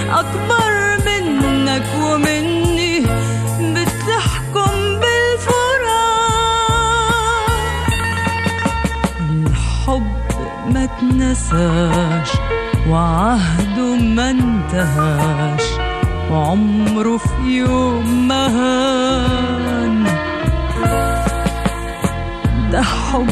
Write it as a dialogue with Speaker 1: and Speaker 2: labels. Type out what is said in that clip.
Speaker 1: أكبر منك ومني بتحكم بالفراق الحب ما تنساش وعهده ما انتهاش وعمره في يوم ما هان ده حب